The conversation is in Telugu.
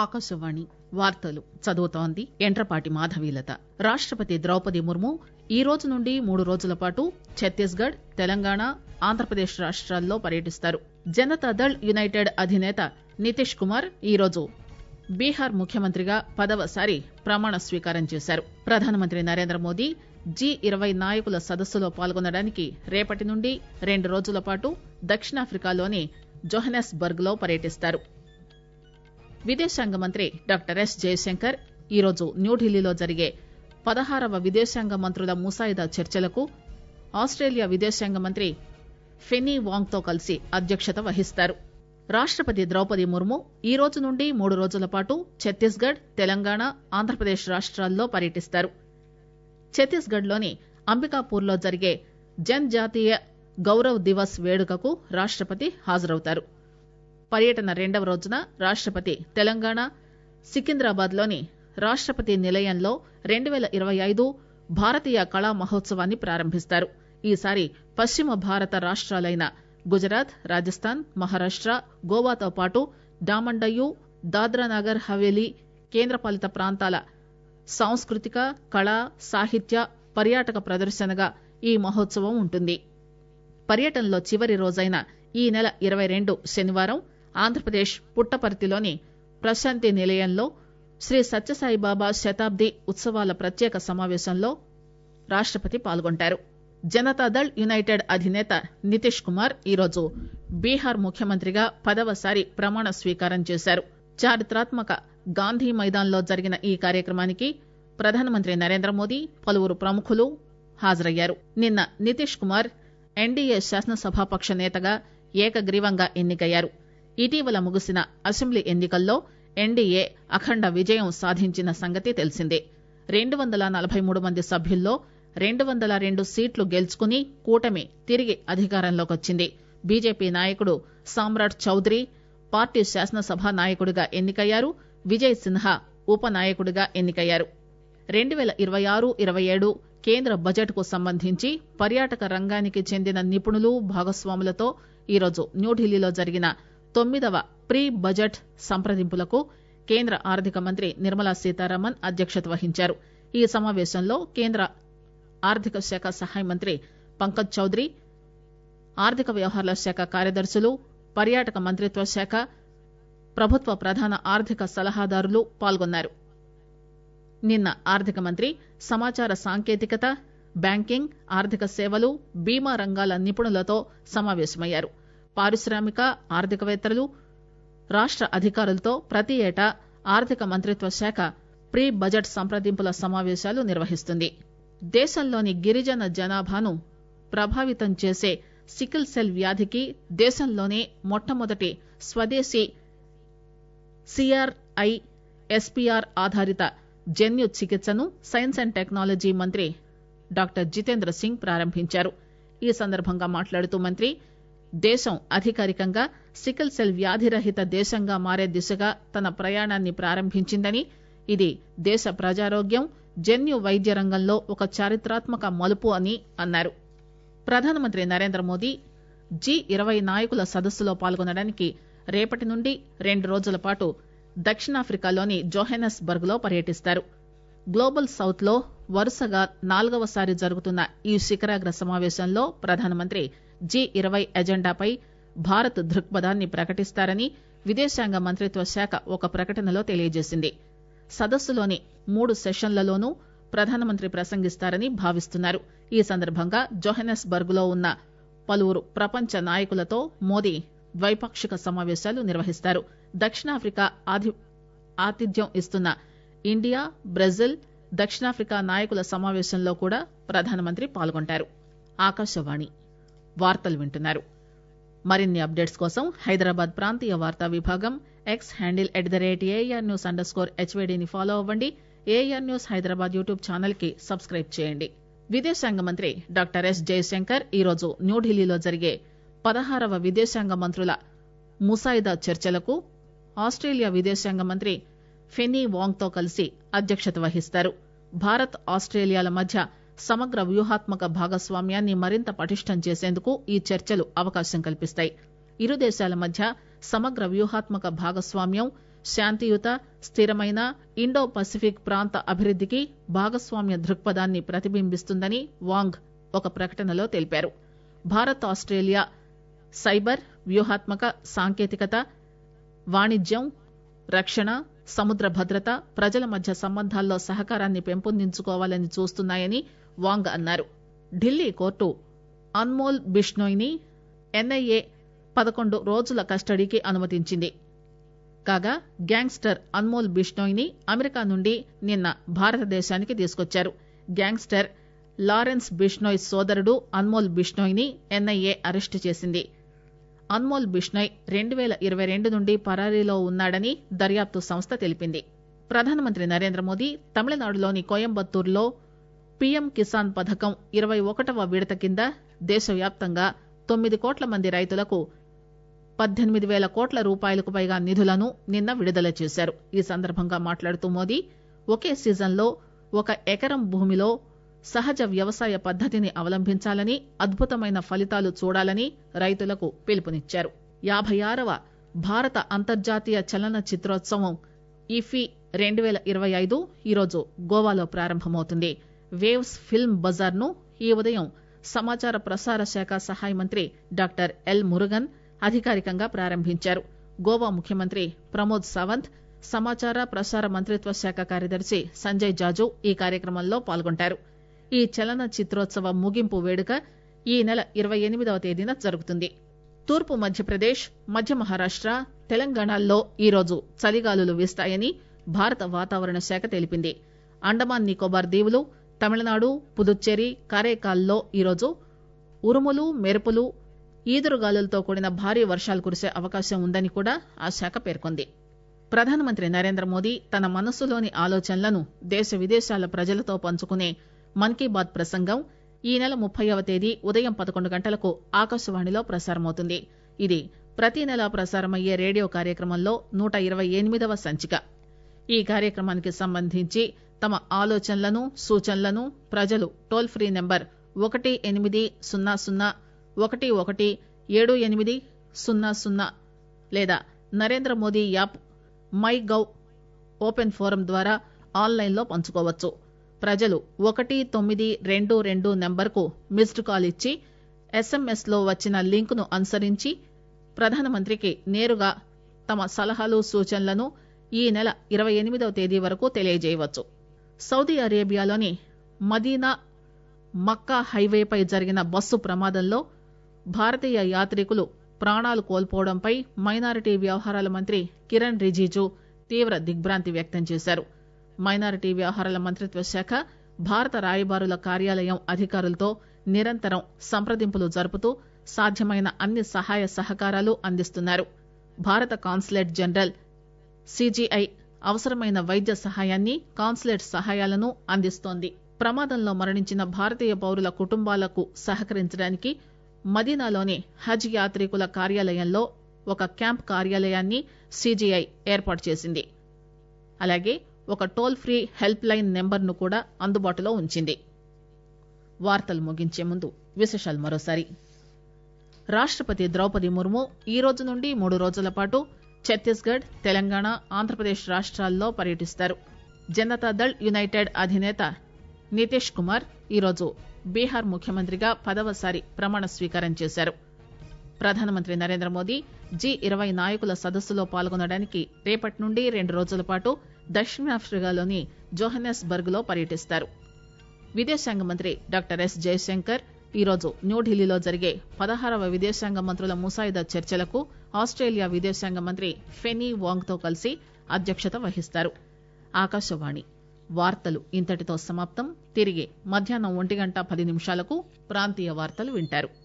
ఆకాశవాణి వార్తలు చదువుతోంది ఎంట్రపాటి మాధవీలత రాష్టపతి ద్రౌపది ముర్ము ఈ రోజు నుండి మూడు రోజుల పాటు ఛత్తీస్ గఢ్ తెలంగాణ ఆంధ్రప్రదేశ్ రాష్టాల్లో పర్యటిస్తారు జనతాదళ్ యునైటెడ్ అధినేత నితీష్ కుమార్ ఈరోజు బీహార్ ముఖ్యమంత్రిగా పదవసారి ప్రమాణ స్వీకారం చేశారు ప్రధానమంత్రి నరేంద్రమోదీ జీ ఇరవై నాయకుల సదస్సులో పాల్గొనడానికి రేపటి నుండి రెండు రోజుల పాటు దక్షిణాఫ్రికాలోని జోహెనెస్ బర్గ్ లో పర్యటిస్తారు విదేశాంగ మంత్రి డాక్టర్ ఎస్ జయశంకర్ ఈరోజు న్యూఢిల్లీలో జరిగే పదహారవ విదేశాంగ మంత్రుల ముసాయిదా చర్చలకు ఆస్టేలియా విదేశాంగ మంత్రి ఫెనీ వాంగ్ తో కలిసి అధ్యక్షత వహిస్తారు రాష్టపతి ద్రౌపది ముర్ము ఈ రోజు నుండి మూడు రోజుల పాటు ఛత్తీస్ గఢ్ తెలంగాణ ఆంధ్రప్రదేశ్ రాష్టాల్లో పర్యటిస్తారు ఛత్తీస్ గఢ్ లోని అంబికాపూర్ లో జరిగే జన్ జాతీయ గౌరవ్ దివస్ వేడుకకు రాష్టపతి హాజరవుతారు పర్యటన రెండవ రోజున రాష్టపతి తెలంగాణ సికింద్రాబాద్ లోని రాష్టపతి నిలయంలో రెండు పేల ఇరవై ఐదు భారతీయ కళా మహోత్సవాన్ని ప్రారంభిస్తారు ఈసారి పశ్చిమ భారత రాష్టాలైన గుజరాత్ రాజస్థాన్ మహారాష్ట గోవాతో పాటు డామండయ్యు దాద్రానగర్ హవేలీ కేంద్రపాలిత ప్రాంతాల సాంస్కృతిక కళా సాహిత్య పర్యాటక ప్రదర్శనగా ఈ మహోత్సవం ఉంటుంది పర్యటనలో చివరి రోజైన ఈ నెల ఇరవై రెండు శనివారం ఆంధ్రప్రదేశ్ పుట్టపర్తిలోని ప్రశాంతి నిలయంలో శ్రీ సత్యసాయిబాబా శతాబ్ది ఉత్సవాల ప్రత్యేక సమావేశంలో రాష్టపతి పాల్గొంటారు జనతాదళ్ యునైటెడ్ అధినేత నితీష్ కుమార్ ఈరోజు బీహార్ ముఖ్యమంత్రిగా పదవసారి ప్రమాణ స్వీకారం చేశారు చారిత్రాత్మక గాంధీ మైదాన్ లో జరిగిన ఈ కార్యక్రమానికి ప్రధానమంత్రి నరేంద్రమోదీ పలువురు ప్రముఖులు హాజరయ్యారు నిన్న నితీష్ కుమార్ ఎన్డీఏ శాసనసభాపక్ష నేతగా ఏకగ్రీవంగా ఎన్నికయ్యారు ఇటీవల ముగిసిన అసెంబ్లీ ఎన్నికల్లో ఎన్డీఏ అఖండ విజయం సాధించిన సంగతి తెలిసిందే రెండు వందల నలబై మూడు మంది సభ్యుల్లో రెండు వందల రెండు సీట్లు గెలుచుకుని కూటమి తిరిగి అధికారంలోకి వచ్చింది బీజేపీ నాయకుడు సామ్రాట్ చౌదరి పార్టీ శాసనసభ నాయకుడిగా ఎన్నికయ్యారు విజయ్ సిన్హా ఉప నాయకుడిగా ఎన్నికయ్యారు రెండు పేల ఇరవై ఆరు ఇరవై ఏడు కేంద్ర బడ్జెట్ కు సంబంధించి పర్యాటక రంగానికి చెందిన నిపుణులు భాగస్వాములతో ఈరోజు న్యూఢిల్లీలో జరిగిన తొమ్మిదవ ప్రీ బడ్జెట్ సంప్రదింపులకు కేంద్ర ఆర్థిక మంత్రి నిర్మలా సీతారామన్ అధ్యక్షత వహించారు ఈ సమావేశంలో కేంద్ర ఆర్థిక శాఖ సహాయ మంత్రి పంకజ్ చౌదరి ఆర్థిక వ్యవహారాల శాఖ కార్యదర్శులు పర్యాటక మంత్రిత్వ శాఖ ప్రభుత్వ ప్రధాన ఆర్థిక సలహాదారులు పాల్గొన్నారు నిన్న ఆర్థిక మంత్రి సమాచార సాంకేతికత బ్యాంకింగ్ ఆర్థిక సేవలు బీమా రంగాల నిపుణులతో సమావేశమయ్యారు పారిశ్రామిక ఆర్థికవేత్తలు రాష్ట అధికారులతో ప్రతి ఏటా ఆర్థిక మంత్రిత్వ శాఖ ప్రీ బడ్జెట్ సంప్రదింపుల సమావేశాలు నిర్వహిస్తుంది దేశంలోని గిరిజన జనాభాను ప్రభావితం చేసే సికిల్ సెల్ వ్యాధికి దేశంలోనే మొట్టమొదటి స్వదేశీ సిఆర్ఐ ఎస్పీఆర్ ఆధారిత జన్యు చికిత్సను సైన్స్ అండ్ టెక్నాలజీ మంత్రి డాక్టర్ జితేంద్ర సింగ్ ప్రారంభించారు ఈ సందర్భంగా మాట్లాడుతూ మంత్రి దేశం అధికారికంగా సికిల్ సెల్ వ్యాధి రహిత దేశంగా మారే దిశగా తన ప్రయాణాన్ని ప్రారంభించిందని ఇది దేశ ప్రజారోగ్యం జన్యు వైద్య రంగంలో ఒక చారిత్రాత్మక మలుపు అని అన్నారు ప్రధానమంత్రి నరేంద్ర మోదీ జీ ఇరవై నాయకుల సదస్సులో పాల్గొనడానికి రేపటి నుండి రెండు రోజుల పాటు దక్షిణాఫ్రికాలోని జోహెనస్ బర్గ్ లో పర్యటిస్తారు గ్లోబల్ సౌత్ లో వరుసగా నాలుగవసారి జరుగుతున్న ఈ శిఖరాగ్ర సమావేశంలో ప్రధానమంత్రి జీ ఇరవై ఎజెండాపై భారత్ దృక్పథాన్ని ప్రకటిస్తారని విదేశాంగ మంత్రిత్వ శాఖ ఒక ప్రకటనలో తెలియజేసింది సదస్సులోని మూడు సెషన్లలోనూ ప్రధానమంత్రి ప్రసంగిస్తారని భావిస్తున్నారు ఈ సందర్భంగా జోహెనస్ బర్గ్ లో ఉన్న పలువురు ప్రపంచ నాయకులతో మోదీ ద్వైపాక్షిక సమావేశాలు నిర్వహిస్తారు దక్షిణాఫ్రికా ఆతిథ్యం ఇస్తున్న ఇండియా బ్రెజిల్ దక్షిణాఫ్రికా నాయకుల సమావేశంలో కూడా ప్రధానమంత్రి పాల్గొంటారు ఆకాశవాణి వార్తలు వింటున్నారు మరిన్ని అప్డేట్స్ కోసం హైదరాబాద్ ప్రాంతీయ వార్తా విభాగం X handle at the rate AIR news underscore స్కోర్ హెచ్వేడిని ఫాలో అవ్వండి AIR news Hyderabad YouTube channel కి సబ్స్క్రైబ్ చేయండి విదేశాంగ మంత్రి డాక్టర్ ఎస్ జయశంకర్ ఈరోజు న్యూఢిల్లీలో జరిగే పదహారవ విదేశాంగ మంత్రుల ముసాయిదా చర్చలకు ఆస్టేలియా విదేశాంగ మంత్రి ఫెనీ వాంగ్ తో కలిసి అధ్యక్షత వహిస్తారు భారత్ ఆస్టేలియాల మధ్య సమగ్ర వ్యూహాత్మక భాగస్వామ్యాన్ని మరింత పటిష్టం చేసేందుకు ఈ చర్చలు అవకాశం కల్పిస్తాయి ఇరు దేశాల మధ్య సమగ్ర వ్యూహాత్మక భాగస్వామ్యం శాంతియుత స్థిరమైన ఇండో పసిఫిక్ ప్రాంత అభివృద్దికి భాగస్వామ్య దృక్పథాన్ని ప్రతిబింబిస్తుందని వాంగ్ ఒక ప్రకటనలో తెలిపారు భారత్ ఆస్టేలియా సైబర్ వ్యూహాత్మక సాంకేతికత వాణిజ్యం రక్షణ సముద్ర భద్రత ప్రజల మధ్య సంబంధాల్లో సహకారాన్ని పెంపొందించుకోవాలని చూస్తున్నాయని వాంగ్ అన్నారు ఢిల్లీ కోర్టు అన్మోల్ బిష్నోయ్ ని ఎన్ఐఏ పదకొండు రోజుల కస్టడీకి అనుమతించింది కాగా గ్యాంగ్స్టర్ అన్మోల్ బిష్నోయ్ ని అమెరికా నుండి నిన్న భారతదేశానికి తీసుకొచ్చారు గ్యాంగ్స్టర్ లారెన్స్ బిష్నోయ్ సోదరుడు అన్మోల్ బిష్నోయ్ ని ఎన్ఐఏ అరెస్టు చేసింది అన్మోల్ బిష్నోయ్ రెండు పేల ఇరవై రెండు నుండి పరారీలో ఉన్నాడని దర్యాప్తు సంస్థ తెలిపింది ప్రధానమంత్రి నరేంద్ర మోదీ తమిళనాడులోని కోయంబత్తూరులో పీఎం కిసాన్ పథకం ఇరవై ఒకటవ విడత కింద దేశవ్యాప్తంగా తొమ్మిది కోట్ల మంది రైతులకు పద్దెనిమిది పేల కోట్ల రూపాయలకు పైగా నిధులను నిన్న విడుదల చేశారు ఈ సందర్భంగా మాట్లాడుతూ మోదీ ఒకే సీజన్లో ఒక ఎకరం భూమిలో సహజ వ్యవసాయ పద్దతిని అవలంబించాలని అద్భుతమైన ఫలితాలు చూడాలని రైతులకు పిలుపునిచ్చారు యాభై ఆరవ భారత అంతర్జాతీయ చలన చిత్రోత్సవం ఇఫీ రెండు పేల ఇరవై ఐదు ఈరోజు గోవాలో ప్రారంభమవుతుంది వేవ్స్ ఫిల్మ్ బజార్ ను ఈ ఉదయం సమాచార ప్రసార శాఖ సహాయ మంత్రి డాక్టర్ ఎల్ మురుగన్ అధికారికంగా ప్రారంభించారు గోవా ముఖ్యమంత్రి ప్రమోద్ సావంత్ సమాచార ప్రసార మంత్రిత్వ శాఖ కార్యదర్శి సంజయ్ జాజు ఈ కార్యక్రమంలో పాల్గొంటారు ఈ చలన చిత్రోత్సవ ముగింపు వేడుక ఈ నెల ఇరవై ఎనిమిదవ తేదీన జరుగుతుంది తూర్పు మధ్యప్రదేశ్ మధ్య మహారాష్ట తెలంగాణల్లో ఈరోజు చలిగాలులు వీస్తాయని భారత వాతావరణ శాఖ తెలిపింది అండమాన్ నికోబార్ దీవులు తమిళనాడు పుదుచ్చేరి కారైకాల్లో ఈరోజు ఉరుములు మెరుపులు ఈదురుగాలులతో కూడిన భారీ వర్షాలు కురిసే అవకాశం ఉందని కూడా ఆ శాఖ పేర్కొంది ప్రధానమంత్రి నరేంద్ర మోదీ తన మనస్సులోని ఆలోచనలను దేశ విదేశాల ప్రజలతో పంచుకునే మన్ కీ బాత్ ప్రసంగం ఈ నెల ముప్పైవ తేదీ ఉదయం పదకొండు గంటలకు ఆకాశవాణిలో ప్రసారమవుతుంది ఇది ప్రతి నెలా ప్రసారమయ్యే రేడియో కార్యక్రమంలో నూట ఇరవై ఎనిమిదవ సంచిక ఈ కార్యక్రమానికి సంబంధించి తమ ఆలోచనలను సూచనలను ప్రజలు టోల్ ఫ్రీ నెంబర్ ఒకటి ఎనిమిది సున్నా సున్నా ఒకటి ఒకటి ఏడు ఎనిమిది సున్నా సున్నా లేదా Narendra Modi app MyGov open forum ద్వారా ఆన్లైన్లో పంచుకోవచ్చు ప్రజలు ఒకటి తొమ్మిది రెండు రెండు నెంబర్కు మిస్డ్ కాల్ ఇచ్చి ఎస్ఎంఎస్ లో వచ్చిన లింక్ ను అనుసరించి ప్రధానమంత్రికి నేరుగా తమ సలహాలు సూచనలను ఈ నెల ఇరవై ఎనిమిదవ తేదీ వరకు తెలియజేయవచ్చు సౌదీ అరేబియాలోని మదీనా మక్కా హైవేపై జరిగిన బస్సు ప్రమాదంలో భారతీయ యాత్రికులు ప్రాణాలు కోల్పోవడంపై మైనారిటీ వ్యవహారాల మంత్రి కిరణ్ రిజిజు తీవ్ర దిగ్భ్రాంతి వ్యక్తం చేశారు మైనారిటీ వ్యవహారాల మంత్రిత్వ శాఖ భారత రాయబారుల కార్యాలయం అధికారులతో నిరంతరం సంప్రదింపులు జరుపుతూ సాధ్యమైన అన్ని సహాయ సహకారాలు అందిస్తున్నారు భారత కాన్సులేట్ జనరల్ సీజీఐ అవసరమైన వైద్య సహాయాన్ని కాన్సులేట్ సహాయాలను అందిస్తోంది ప్రమాదంలో మరణించిన భారతీయ పౌరుల కుటుంబాలకు సహకరించడానికి మదీనాలోని హజ్ యాత్రికుల కార్యాలయంలో ఒక క్యాంప్ కార్యాలయాన్ని సీజీఐ ఏర్పాటు చేసింది అలాగే ఒక toll free helpline number ను కూడా అందుబాటులో ఉంచింది వార్తలు ముగించే ముందు విశేషాలు మరోసారి రాష్టపతి ద్రౌపది ముర్ము ఈ రోజు నుండి మూడు రోజుల పాటు ఛత్తీస్గఢ్ తెలంగాణ ఆంధ్రప్రదేశ్ రాష్ట్రాల్లో పర్యటిస్తారు జనతాదళ్ యునైటెడ్ అధినేత నితీష్ కుమార్ ఈరోజు బీహార్ ముఖ్యమంత్రిగా పదవసారి ప్రమాణ స్వీకారం చేశారు ప్రధానమంత్రి నరేంద్ర మోదీ జీ ఇరవై నాయకుల సదస్సులో పాల్గొనడానికి రేపటి నుండి రెండు రోజుల పాటు దక్షిణాఫ్రికాలోని జోహన్నెస్బర్గ్ లో పర్యటిస్తారు విదేశాంగ మంత్రి డాక్టర్ ఎస్ జయశంకర్ ఈరోజు న్యూఢిల్లీలో జరిగే పదహారవ విదేశాంగ మంత్రుల ముసాయిదా చర్చలకు ఆస్ట్రేలియా విదేశాంగ మంత్రి ఫెనీ వాంగ్ తో కలిసి అధ్యక్షత వహిస్తారు ఆకాశవాణి వార్తలు ఇంతటితో సమాప్తం తిరిగి మధ్యాహ్నం ఒంటి గంట పది నిమిషాలకు ప్రాంతీయ వార్తలు వింటారు